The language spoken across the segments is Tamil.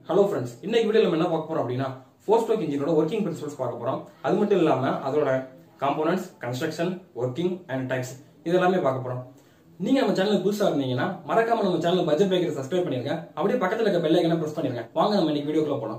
ஹலோ ஃப்ரெண்ட்ஸ் இன்னைக்கு வீடியோ நம்ம என்ன பார்க்க போறோம் அப்படின்னா ஃபோர் ஸ்ட்ரோக் இன்ஜினோட ஒர்க்கிங் பிரின்சிபல்ஸ் பார்க்க போறோம் அது மட்டும் இல்லாம அதோட components construction working and types இது எல்லாமே பார்க்க போறோம் நீங்க நம்ம சேனலுக்கு புதுசா இருந்தீங்கன்னா மறக்காம நம்ம சேனல் பட்ஜெட் பிரேக்கர் சப்ஸ்கிரைப் பண்ணிருங்க அப்படியே பக்கத்துல இருக்க பெல் ஐக்கனை பிரஸ் பண்ணிருங்க வாங்க நம்ம இன்னைக்கு வீடியோக்குள்ள போலாம்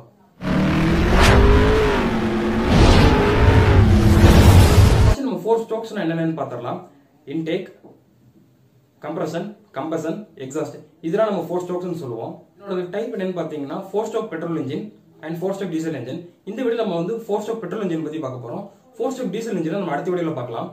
ஃபர்ஸ்ட் நம்ம ஃபோர் ஸ்ட்ரோக்ஸ்னா என்னென்னு பார்த்துடலாம் இன்டேக் கம்ப்ரஷன் கம்பஷன் எக்ஸாஸ்ட் இதெல்லாம் நம்ம ஃபோர் ஸ்ட்ரோக்ஸ்னு சொல்லுவோம் இதோட டைப் என்னன்னு பார்த்தீங்கன்னா four stroke petrol engine and four stroke diesel engine இந்த வீடியோ நம்ம வந்து ஃபோர் ஸ்ட்ரோக் பெட்ரோல் இன்ஜின் பத்தி பார்க்க போறோம் ஃபோர் ஸ்ட்ரோக் டீசல் இன்ஜின் நம்ம அடுத்த வீடியோல பார்க்கலாம்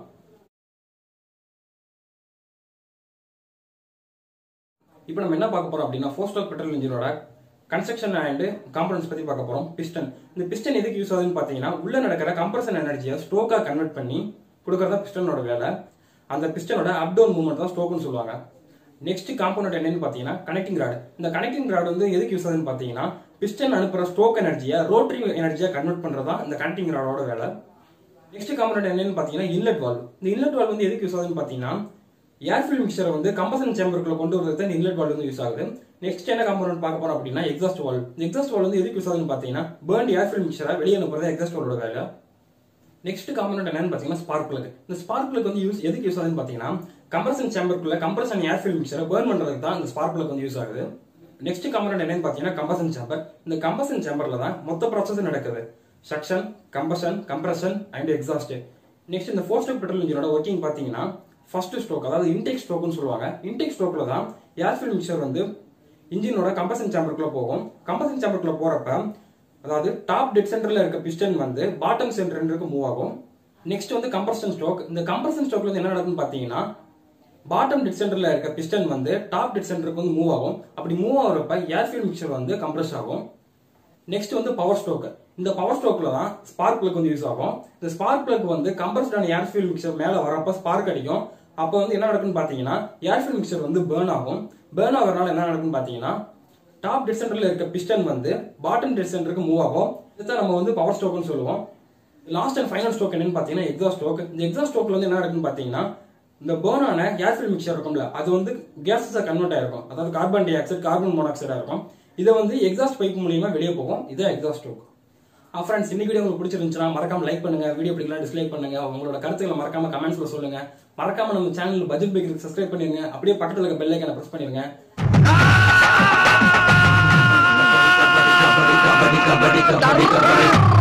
இப்போ நம்ம என்ன பார்க்க போறோம் அப்படின்னா ஃபோர் ஸ்ட்ரோக் பெட்ரோல் இன்ஜினோட கன்ஸ்ட்ரக்ஷன் அண்ட் காம்பனன்ஸ் பத்தி பார்க்க போறோம் பிஸ்டன் இந்த பிஸ்டன் எதுக்கு யூஸ் ஆகுதுன்னு பார்த்தீங்கன்னா உள்ள நடக்கிற கம்ப்ரஷன் எனர்ஜியை ஸ்ட்ரோக்கா கன்வெர்ட் பண்ணி கொடுக்கறதா பிஸ்டனோட வேலை அந்த பிஸ்டனோட அப் டவுன் மூவ்மெண்ட் தான் ஸ்ட்ரோக்னு சொல்லுவாங்க நெக்ஸ்ட் காம்போனன்ட் என்னன்னு பார்த்தீங்கன்னா கனெக்டிங் ராட் இந்த கனெக்டிங் ராட் வந்து எதுக்கு யூஸ் ஆகுதுன்னு பார்த்தீங்கன்னா பிஸ்டன் அனுப்புற ஸ்ட்ரோக் எனர்ஜியை ரோட்டரி எனர்ஜியா கன்வெர்ட் பண்றதா இந்த கனெக்டிங் ராடோட வேலை நெக்ஸ்ட் காம்போனன்ட் என்னன்னு பார்த்தீங்கன்னா இன்லெட் வால்வ் இந்த இன்லெட் வால்வ் வந்து எதுக்கு யூஸ் ஆகுதுன்னு பார்த்தீங்கன்னா ஏர்ஃபில் மிக்சரை வந்து கம்பசன் சேம்பருக்குள்ள கொண்டு வரது இந்த இன்லெட் வால்வ் வந்து யூஸ் ஆகுது நெக்ஸ்ட் என்ன காம்போனன்ட் பார்க்க போறோம் அப்படின்னா எக்ஸாஸ்ட் வால்வ் இந்த எக்ஸாஸ்ட் வால்வ் வந்து எதுக்கு யூஸ் ஆகுதுன்னு பார்த்தீங்கன்னா பேர்ன் ஏர்ஃபில் மிக்சரை வெளியே அனுப்புறது எக்ஸாஸ்ட் வால்வோட வேலை நெக்ஸ்ட் காம்பனன்ட் என்னன்னு பார்த்தீங்கன்னா ஸ்பார்க் பிளக் இந்த ஸ்பார்க் பிளக் வந்து யூஸ் எதுக்கு யூஸ் ஆகுதுன்னு பார்த்தீங்கன்னா கம்ப்ரஷன் சேம்பருக்குள்ள கம்ப்ரஷன் ஏர்ஃபில் மிக்சரை பேர்ன் பண்றதுக்கு தான் இந்த ஸ்பார்க் பிளக் வந்து யூஸ் ஆகுது நெக்ஸ்ட் காம்பனன்ட் என்னன்னு பார்த்தீங்கன்னா கம்பஷன் சேம்பர் இந்த கம்பஷன் சேம்பர்ல தான் மொத்த ப்ராசஸ் நடக்குது suction combustion compression and exhaust next இந்த ஃபோர் ஸ்டோக் பெட்ரோல் இன்ஜினோட ஒர்க்கிங் பார்த்தீங்கன்னா ஃபர்ஸ்ட் ஸ்ட்ரோக் அதாவது இன்டேக் ஸ்ட்ரோக்னு சொல்லுவாங்க இன்டேக் ஸ்ட்ரோக்ல தான் ஏர்ஃபில் மிக்சர் வந்து இன்ஜினோட கம்பஷன் சேம்பருக்குள்ள போகும் கம்பஷன் சேம்பருக்குள்ள போறப்ப அதாவது டாப் டெட் சென்டர்ல இருக்க பிஸ்டன் வந்து பாட்டம் சென்டருக்கு மூவ் ஆகும் நெக்ஸ்ட் வந்து கம்ப்ரஷன் ஸ்ட்ரோக் இந்த கம்ப்ரஷன் ஸ்ட்ரோக்ல வந்து என்ன நடக்குன்னு பாத்தீங்கன்னா பாட்டம் டெட் சென்டர்ல இருக்க பிஸ்டன் வந்து டாப் டெட் சென்டருக்கு வந்து மூவ் ஆகும் அப்படி மூவ் ஆகுறப்ப ஏர்ஃபில் மிக்சர் வந்து கம்ப்ரஸ் ஆகும் நெக்ஸ்ட் வந்து பவர் ஸ்ட்ரோக் இந்த பவர் ஸ்ட்ரோக்ல தான் ஸ்பார்க் பிளக் வந்து யூஸ் ஆகும் இந்த ஸ்பார்க் பிளக் வந்து கம்ப்ரஸ்டான ஏர்ஃபில் மிக்சர் மேல வரப்ப ஸ்பார்க் அடிக்கும் அப்போ வந்து என்ன நடக்குன்னு பாத்தீங்கன்னா ஏர்ஃபில் மிக்சர் வந்து பேர்ன் ஆகும் பேர்ன் ஆகிறனால என்ன நடக்குன்னு பாத்தீங்கன்னா டாப் டெட் சென்டர்ல இருக்க பிஸ்டன் வந்து பாட்டம் டெட் சென்டருக்கு மூவ் ஆகும் இதுதான் நம்ம வந்து பவர் ஸ்ட்ரோக்னு சொல்லுவோம் லாஸ்ட் அண்ட் ஃபைனல் ஸ்ட்ரோக் என்னன்னு பாத்தீங்கன்னா எக்ஸாஸ்ட் ஸ்ட்ரோக் இந்த எக்ஸாஸ்ட் ஸ்ட்ரோக்ல வந்து என்ன நடக்குன்னு பாத்தீங்கன்னா இந்த பேர்ன் ஆன கேஸ் மிக்சர் இருக்கும்ல அது வந்து கேஸஸா கன்வெர்ட் ஆயிருக்கும் அதாவது கார்பன் டை ஆக்சைடு கார்பன் மோனாக்சைடா இருக்கும் இதை வந்து எக்ஸாஸ்ட் பைப் மூலியமா வெளியே போகும் இதான் எக்ஸாஸ்ட் ஸ்ட்ரோக் ஃப்ரெண்ட்ஸ் இன்னைக்கு வீடியோ உங்களுக்கு பிடிச்சிருந்துச்சுன்னா மறக்காம லைக் பண்ணுங்க வீடியோ பிடிக்கலாம் டிஸ்லைக் பண்ணுங்க உங்களோட கருத்துக்களை மறக்காம கமெண்ட்ஸ்ல சொல்லுங்க மறக்காம நம்ம சேனல் பட்ஜெட் பேக்கருக்கு சப்ஸ்கிரைப் பண்ணிருங்க அப்படியே பக்கத்துல இருக்க பெல் ஐக்கனை பிரஸ் பண்ணிருங்க kabaddi kabaddi kabaddi kabaddi